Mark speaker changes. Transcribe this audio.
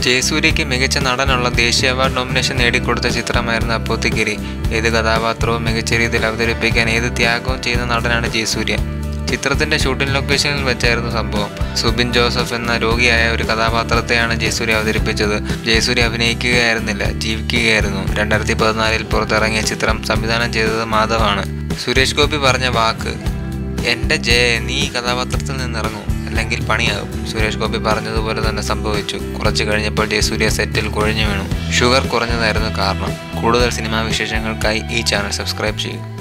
Speaker 1: ജയസൂര്യയ്ക്ക് മികച്ച നടനുള്ള ദേശീയ അവാർഡ് നോമിനേഷൻ നേടിക്കൊടുത്ത ചിത്രമായിരുന്നു അപ്പോത്തിഗിരി ഏത് കഥാപാത്രവും മികച്ച രീതിയിൽ അവതരിപ്പിക്കാൻ ഏത് ത്യാഗവും ചെയ്യുന്ന നടനാണ് ജയസൂര്യ ചിത്രത്തിന്റെ ഷൂട്ടിംഗ് ലൊക്കേഷനിൽ വെച്ചായിരുന്നു സംഭവം സുബിൻ ജോസഫ് എന്ന രോഗിയായ ഒരു കഥാപാത്രത്തെയാണ് ജയസൂര്യ അവതരിപ്പിച്ചത് ജയസൂര്യ അഭിനയിക്കുകയായിരുന്നില്ല ജീവിക്കുകയായിരുന്നു രണ്ടായിരത്തി പതിനാലിൽ പുറത്തിറങ്ങിയ ചിത്രം സംവിധാനം ചെയ്തത് മാധവാണ് സുരേഷ് ഗോപി പറഞ്ഞ വാക്ക് എൻ്റെ ജയ നീ ഈ കഥാപാത്രത്തിൽ നിന്നിറങ്ങൂ അല്ലെങ്കിൽ പണിയാകും സുരേഷ് ഗോപി പറഞ്ഞതുപോലെ തന്നെ സംഭവിച്ചു കുറച്ചു കഴിഞ്ഞപ്പോൾ ജയസൂര്യ സെറ്റിൽ കുഴഞ്ഞു വീണു ഷുഗർ കുറഞ്ഞതായിരുന്നു കാരണം കൂടുതൽ സിനിമാ വിശേഷങ്ങൾക്കായി ഈ ചാനൽ സബ്സ്ക്രൈബ് ചെയ്യൂ